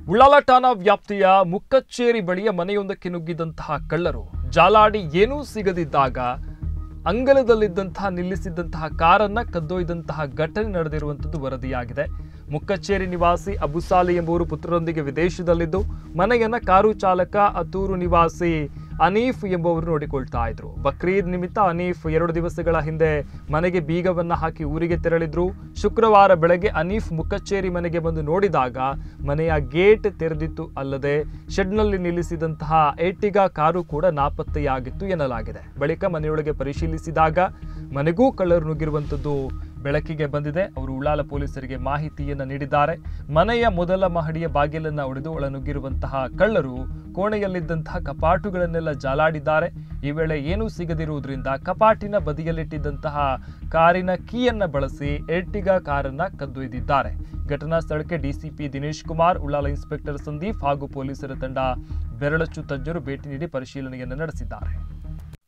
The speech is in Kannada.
ಉಳ್ಳಾಲ ಠಾಣಾ ವ್ಯಾಪ್ತಿಯ ಮುಕ್ಕಚ್ಚೇರಿ ಬಳಿಯ ಮನೆಯೊಂದಕ್ಕೆ ನುಗ್ಗಿದಂತಹ ಕಳ್ಳರು ಜಾಲಾಡಿ ಏನೂ ಸಿಗದಿದ್ದಾಗ ಅಂಗಲದಲ್ಲಿದ್ದಂತಹ ನಿಲ್ಲಿಸಿದ್ದಂತಹ ಕಾರನ್ನ ಕದ್ದೊಯ್ದಂತಹ ಘಟನೆ ನಡೆದಿರುವಂಥದ್ದು ವರದಿಯಾಗಿದೆ ಮುಕ್ಕಚ್ಚೇರಿ ನಿವಾಸಿ ಅಬುಸಾಲಿ ಎಂಬುವರು ಪುತ್ರರೊಂದಿಗೆ ವಿದೇಶದಲ್ಲಿದ್ದು ಮನೆಯನ್ನ ಕಾರು ಚಾಲಕ ಅತೂರು ನಿವಾಸಿ ಅನೀಫ್ ಎಂಬುವರು ನೋಡಿಕೊಳ್ತಾ ಇದ್ರು ಬಕ್ರೀದ್ ನಿಮಿತ್ತ ಅನೀಫ್ ಎರಡು ದಿವಸಗಳ ಹಿಂದೆ ಮನೆಗೆ ಬೀಗವನ್ನ ಹಾಕಿ ಊರಿಗೆ ತೆರಳಿದ್ರು ಶುಕ್ರವಾರ ಬೆಳಗ್ಗೆ ಅನೀಫ್ ಮುಕ್ಕಚ್ಚೇರಿ ಮನೆಗೆ ಬಂದು ನೋಡಿದಾಗ ಮನೆಯ ಗೇಟ್ ತೆರೆದಿತ್ತು ಅಲ್ಲದೆ ಶೆಡ್ನಲ್ಲಿ ನಿಲ್ಲಿಸಿದಂತಹ ಏಟಿಗಾ ಕಾರು ಕೂಡ ನಾಪತ್ತೆಯಾಗಿತ್ತು ಎನ್ನಲಾಗಿದೆ ಬಳಿಕ ಮನೆಯೊಳಗೆ ಪರಿಶೀಲಿಸಿದಾಗ ಮನೆಗೂ ಕಳ್ಳರು ನುಗ್ಗಿರುವಂಥದ್ದು ಬೆಳಕಿಗೆ ಬಂದಿದೆ ಅವರು ಉಳ್ಳಾಲ ಪೊಲೀಸರಿಗೆ ಮಾಹಿತಿಯನ್ನ ನೀಡಿದ್ದಾರೆ ಮನೆಯ ಮೊದಲ ಮಹಡಿಯ ಬಾಗಿಲನ್ನ ಒಡೆದು ಒಳನುಗ್ಗಿರುವಂತಹ ಕಳ್ಳರು ಕೋಣೆಯಲ್ಲಿದ್ದಂತಹ ಕಪಾಟುಗಳನ್ನೆಲ್ಲ ಜಾಲಾಡಿದ್ದಾರೆ ಈ ವೇಳೆ ಏನೂ ಸಿಗದಿರುವುದರಿಂದ ಕಪಾಟಿನ ಬದಿಯಲ್ಲಿಟ್ಟಿದ್ದಂತಹ ಕಾರಿನ ಕೀಯನ್ನ ಬಳಸಿ ಎರ್ಟಿಗಾ ಕಾರನ್ನ ಕದ್ದೊಯ್ದಿದ್ದಾರೆ ಘಟನಾ ಸ್ಥಳಕ್ಕೆ ಡಿಸಿಪಿ ದಿನೇಶ್ ಕುಮಾರ್ ಉಳ್ಳಾಲ ಇನ್ಸ್ಪೆಕ್ಟರ್ ಸಂದೀಪ್ ಹಾಗೂ ಪೊಲೀಸರ ತಂಡ ಬೆರಳಚ್ಚು ತಜ್ಞರು ಭೇಟಿ ನೀಡಿ ಪರಿಶೀಲನೆಯನ್ನು ನಡೆಸಿದ್ದಾರೆ